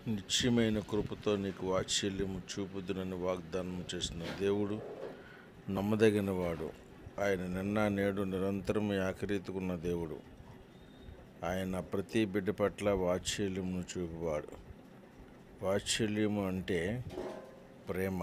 నిత్యమైన కృపతో నీకు వాత్సల్యము చూపుదునని వాగ్దానం చేసిన దేవుడు నమ్మదగిన వాడు ఆయన నిన్న నేడు నిరంతరం ఏకరీతుకున్న దేవుడు ఆయన ప్రతి బిడ్డ పట్ల వాత్సల్యమును చూపువాడు వాత్సల్యము అంటే ప్రేమ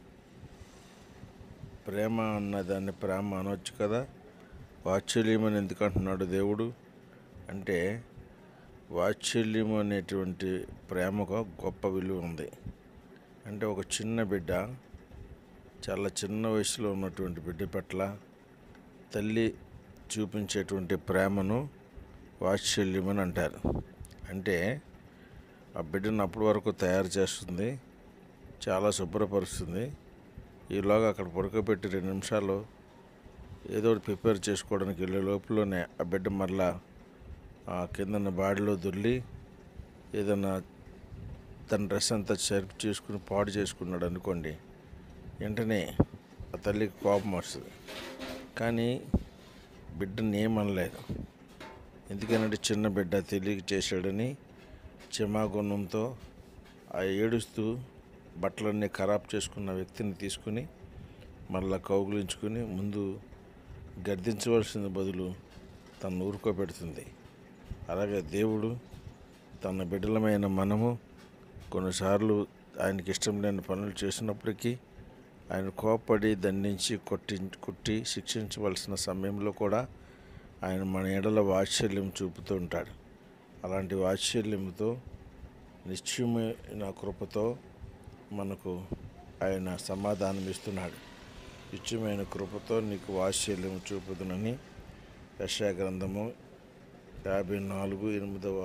ప్రేమ అన్నదాన్ని ప్రేమ అనొచ్చు కదా వాత్సల్యం అని ఎందుకు అంటున్నాడు దేవుడు అంటే వాత్సల్యం అనేటువంటి ప్రేమకు గొప్ప విలువ ఉంది అంటే ఒక చిన్న బిడ్డ చాలా చిన్న వయసులో ఉన్నటువంటి బిడ్డ పట్ల తల్లి చూపించేటువంటి ప్రేమను వాత్సల్యం అని అంటారు అంటే ఆ బిడ్డను అప్పటి వరకు తయారు చేస్తుంది చాలా శుభ్రపరుస్తుంది ఈలోగా అక్కడ పడుకోబెట్టి రెండు నిమిషాలు ఏదో ఒకటి ప్రిపేర్ చేసుకోవడానికి వెళ్ళే లోపలనే ఆ బిడ్డ మరలా ఆ కిందన బాడిలో దొర్లి ఏదైనా తన డ్రెస్ అంతా సరిపు చేసుకుని పాడు చేసుకున్నాడు అనుకోండి వెంటనే ఆ తల్లికి కోపం వస్తుంది కానీ బిడ్డని ఏమనలేదు ఎందుకనంటే చిన్న బిడ్డ తెలియక చేశాడని క్షమాగుణంతో ఆ ఏడుస్తూ బట్టలన్నీ ఖరాబ్ చేసుకున్న వ్యక్తిని తీసుకుని మళ్ళా కౌగులించుకుని ముందు గర్దించవలసిన బదులు తను ఊరుకోబెడుతుంది అలాగే దేవుడు తన బిడ్డలమైన మనము కొన్నిసార్లు ఆయనకి ఇష్టం లేని పనులు చేసినప్పటికీ ఆయన కోపడి దండించి కొట్టి కుట్టి శిక్షించవలసిన సమయంలో కూడా ఆయన మన ఎడల వాత్సల్యం చూపుతూ ఉంటాడు అలాంటి వాత్సల్యంతో నిశ్చయమైన కృపతో మనకు ఆయన సమాధానం ఇస్తున్నాడు నిత్యమైన కృపతో నీకు వాత్సల్యం చూపుదునని యశా గ్రంథము యాభై నాలుగు ఎనిమిదవ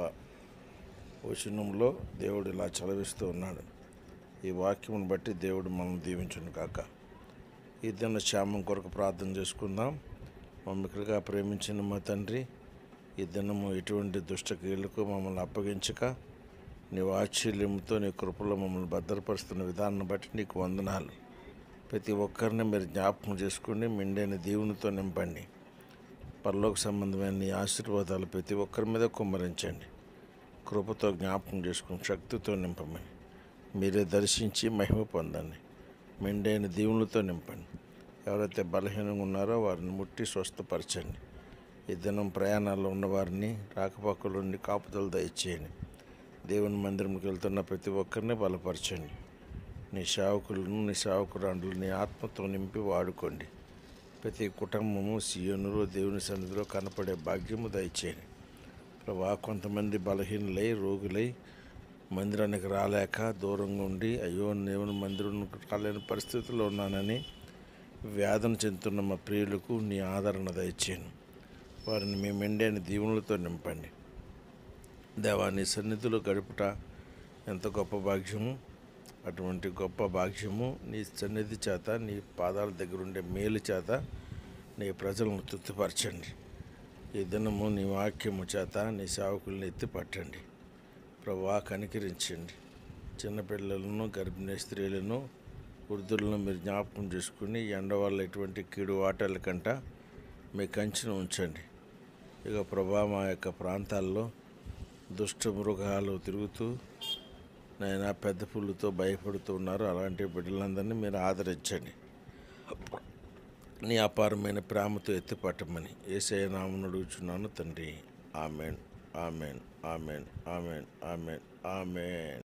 వచనంలో దేవుడు ఇలా చలవిస్తూ ఉన్నాడు ఈ వాక్యమును బట్టి దేవుడు మనం దీవించును కాక ఈ దిన క్షేమం కొరకు ప్రార్థన చేసుకుందాం మమ్మల్నిగా ప్రేమించిన మా తండ్రి ఈ దినము ఎటువంటి దుష్టక్రియలకు మమ్మల్ని అప్పగించక నీ వాత్సల్యంతో నీ కృపలో మమ్మల్ని భద్రపరుస్తున్న విధానం బట్టి నీకు వందనాలు ప్రతి ఒక్కరిని మీరు జ్ఞాపకం చేసుకుని మిండైన దేవునితో నింపండి పరలోక సంబంధమైన నీ ఆశీర్వాదాలు ప్రతి ఒక్కరి మీద కుమ్మరించండి కృపతో జ్ఞాపకం చేసుకుని శక్తితో నింపమని మీరే దర్శించి మహిమ పొందండి మెండైన దీవులతో నింపండి ఎవరైతే బలహీనంగా ఉన్నారో వారిని ముట్టి స్వస్థపరచండి ఈ దినం ప్రయాణాల్లో ఉన్న వారిని రాకపోకలుండి కాపుదలు దయచేయండి దేవుని మందిరంకి వెళ్తున్న ప్రతి ఒక్కరిని బలపరచండి నీ సేవకులను నీ సేవకురాండ్లు నీ ఆత్మతో నింపి వాడుకోండి ప్రతి కుటుంబము సీయోనులో దేవుని సన్నిధిలో కనపడే భాగ్యము దయచేయండి ప్రభా కొంతమంది బలహీనులై రోగులై మందిరానికి రాలేక దూరంగా ఉండి అయ్యో దేవుని మందిరం రాలేని పరిస్థితుల్లో ఉన్నానని వ్యాధన చెందుతున్న మా ప్రియులకు నీ ఆదరణ దయచేయను వారిని మీ మెండైన దీవులతో నింపండి దేవా నీ సన్నిధిలో గడుపుట ఎంత గొప్ప భాగ్యము అటువంటి గొప్ప భాగ్యము నీ సన్నిధి చేత నీ పాదాల దగ్గర ఉండే మేలు చేత నీ ప్రజలను తృప్తిపరచండి ఈ దినము నీ వాక్యము చేత నీ సేవకుల్ని ఎత్తి పట్టండి ప్రభా కనికరించండి చిన్నపిల్లలను గర్భిణీ స్త్రీలను వృద్ధులను మీరు జ్ఞాపకం చేసుకుని ఎండ వల్ల ఎటువంటి కీడు వాటల కంట మీ కంచెను ఉంచండి ఇక ప్రభా మా యొక్క ప్రాంతాల్లో దుష్ట మృగాలు తిరుగుతూ నేను పెద్ద పుల్లుతో భయపడుతూ ఉన్నారు అలాంటి బిడ్డలందరినీ మీరు ఆదరించండి నీ అపారమైన ప్రేమతో ఎత్తిపట్టమని ఏసే నామను అడుగుచున్నాను తండ్రి ఆమెన్ ఆమెన్ ఆమెన్ ఆమెన్ ఆమెన్ ఆమెన్